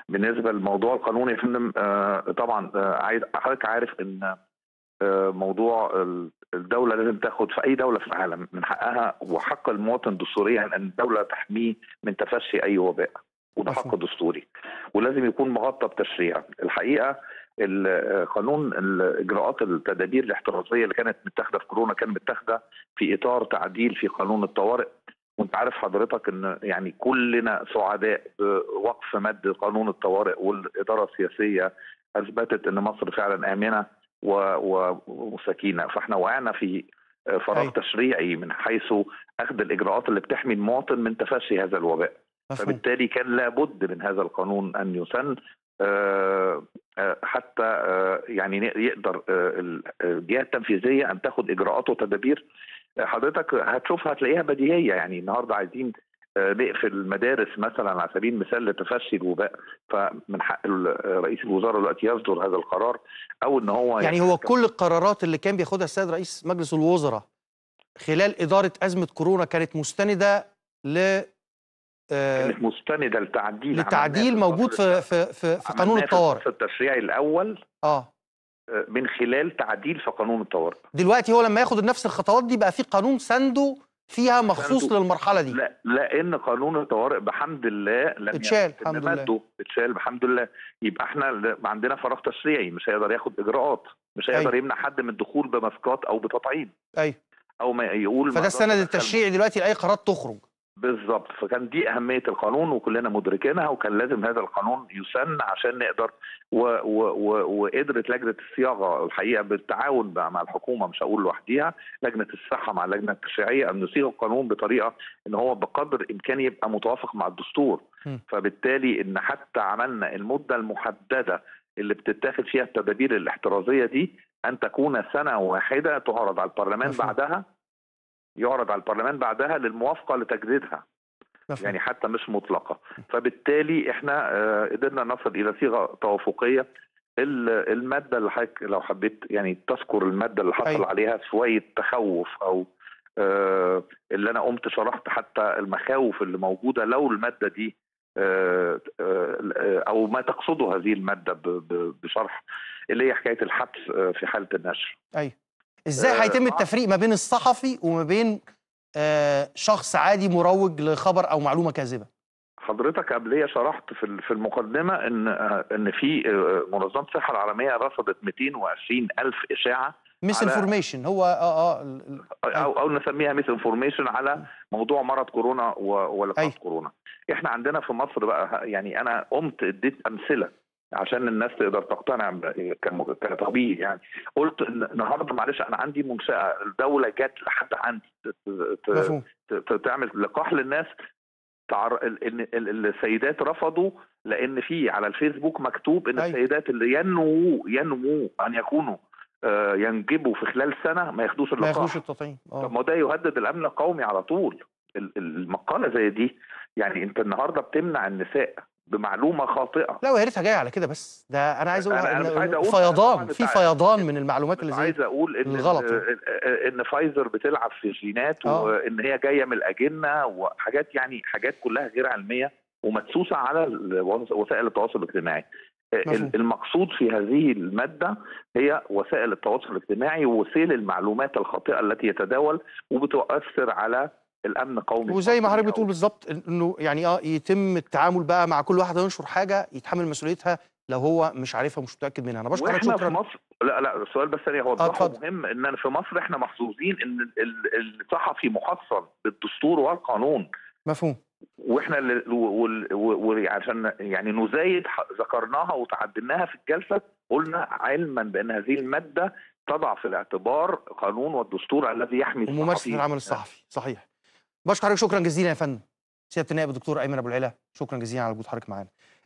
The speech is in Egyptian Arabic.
بالنسبه لموضوع القانون يا فندم آه، طبعا آه، عايز حضرتك عارف ان آه، موضوع ال- الدوله لازم تاخد في اي دوله في العالم من حقها وحق المواطن دستوريا ان الدوله تحميه من تفشي اي وباء وده مفهوم. حق دستوري ولازم يكون مغطى بتشريع الحقيقه ال- قانون الاجراءات التدابير الاحترازيه اللي كانت متاخده في كورونا كانت متاخده في اطار تعديل في قانون الطوارئ وانت عارف حضرتك ان يعني كلنا سعداء بوقف مد قانون الطوارئ والاداره السياسيه اثبتت ان مصر فعلا امنه و- و- وسكينه فاحنا وقعنا في فراغ أيوة. تشريعي من حيث اخذ الاجراءات اللي بتحمي المواطن من تفشي هذا الوباء مفهوم فبالتالي كان لابد من هذا القانون ان يسن آه، آه، حتى آه، يعني ن- يقدر آه، ال- الجهه التنفيذيه ان تاخد اجراءات وتدابير آه، حضرتك هتشوفها هتلاقيها بديهيه يعني النهارده عايزين آه، نقفل المدارس مثلا على سبيل المثال لتفشي الوباء فمن حق ال- رئيس الوزراء دلوقتي يصدر هذا القرار او ان هو يعني هو كل القرارات اللي كان بياخدها السيد رئيس مجلس الوزراء خلال إدارة أزمة كورونا كانت مستندة ل آه، كانت مستنده لتعديل لتعديل عملناه موجود في في في, في قانون عملناه في الطوارئ النص التشريعي الاول اه آه، من خلال تعديل في قانون الطوارئ دلوقتي هو لما ياخد نفس الخطوات دي بقى في قانون سنده فيها مخصوص سنده. للمرحلة دي لا لان قانون الطوارئ بحمد الله لم اتشال، يتم الحمد لله. مده اتشال بحمد الله يبقى احنا ل- عندنا فراغ تشريعي مش هيقدر ياخد اجراءات مش هيقدر أيوة. يمنع حد من الدخول بماسكات او بتطعيم ايوه او ما يقول ما فده أقدرش السند أدخل- التشريعي دلوقتي لأي قرارات تخرج بالظبط فكان دي اهميه القانون وكلنا مدركينها وكان لازم هذا القانون يسن عشان نقدر و و و وقدرت لجنه الصياغه الحقيقه بالتعاون بقى مع الحكومه مش هقول لوحديها لجنه الصحه مع اللجنه التشريعيه ان نصيغ القانون بطريقه ان هو بقدر الامكان يبقى متوافق مع الدستور م. فبالتالي ان حتى عملنا المده المحدده اللي بتتاخد فيها التدابير الاحترازيه دي ان تكون سنه واحده تعرض على البرلمان مفهوم. بعدها يعرض على البرلمان بعدها للموافقه لتجديدها مفهوم. يعني حتى مش مطلقه فبالتالي احنا آه، قدرنا نصل الى صيغه توافقيه ال- الماده اللي حضرتك لو حبيت يعني تذكر الماده اللي حصل أيوة. عليها شويه تخوف او آه، اللي انا قمت شرحت حتى المخاوف اللي موجوده لو الماده دي آه، آه، او ما تقصده هذه الماده ب- ب- بشرح اللي هي حكايه الحبس آه، في حاله النشر ايوه ازاي آه، هيتم آه. التفريق ما بين الصحفي وما بين آه شخص عادي مروج لخبر او معلومه كاذبه حضرتك قبليه شرحت في ال- في المقدمه ان آه، ان في آه، منظمه الصحه العالميه رصدت 220 الف اشاعه ميس على- انفورميشن هو اه اه ال- ال- او او نسميها ميس انفورميشن على موضوع مرض كورونا و- ولقاح أيوة. كورونا احنا عندنا في مصر بقى يعني انا قمت اديت امثله عشان الناس تقدر تقتنع ب- كم- كطبيب يعني قلت إن النهارده معلش انا عندي منشاه الدوله جت لحد عندي ت- ت- مفهوم ت- ت- تعمل لقاح للناس تعر... ال- ال- ال- السيدات رفضوا لان في على الفيسبوك مكتوب ان أيوة. السيدات اللي ينمو ينمو ان يكونوا آه، ينجبوا في خلال سنه ما ياخدوش ما اللقاح ياخدوش التطعيم طب اه ما ده يهدد الامن القومي على طول ال- ال- المقاله زي دي يعني انت النهارده بتمنع النساء بمعلومه خاطئه لا ويا ريتها جايه على كده بس ده انا عايز اقول أنا- أنا إن مش عايز أقول- فيضان أنا في مش فيضان من المعلومات اللي زي عايز دي. اقول ان الغلط ان, إن فايزر بتلعب في الجينات آه. وان هي جايه من الاجنه وحاجات يعني حاجات كلها غير علميه ومدسوسه على ال- وسائل التواصل الاجتماعي مفهوم. المقصود في هذه الماده هي وسائل التواصل الاجتماعي ووسيل المعلومات الخاطئه التي يتداول وبتؤثر على الامن القومي وزي ما حضرتك المصري بتقول بالظبط انه يعني اه يتم التعامل بقى مع كل واحد ينشر حاجه يتحمل مسؤوليتها لو هو مش عارفها ومش متاكد منها انا بشكرك واحنا في شكرا مصر لا لا السؤال بس ثانيه هو اتفضل. مهم ان أنا في مصر احنا محظوظين ان ال- ال- الصحفي محصن بالدستور والقانون مفهوم واحنا اللي- وال- و- وعشان يعني نزايد ح- ذكرناها وتعدلناها في الجلسه قلنا علما بان هذه الماده تضع في الاعتبار قانون والدستور الذي يحمي وممارسه الصحفي العمل الصحفي صحيح بشكر حضرتك شكرا جزيلا يا فندم سياده النائب الدكتور ايمن ابو العلا شكرا جزيلا على وجود حضرتك معانا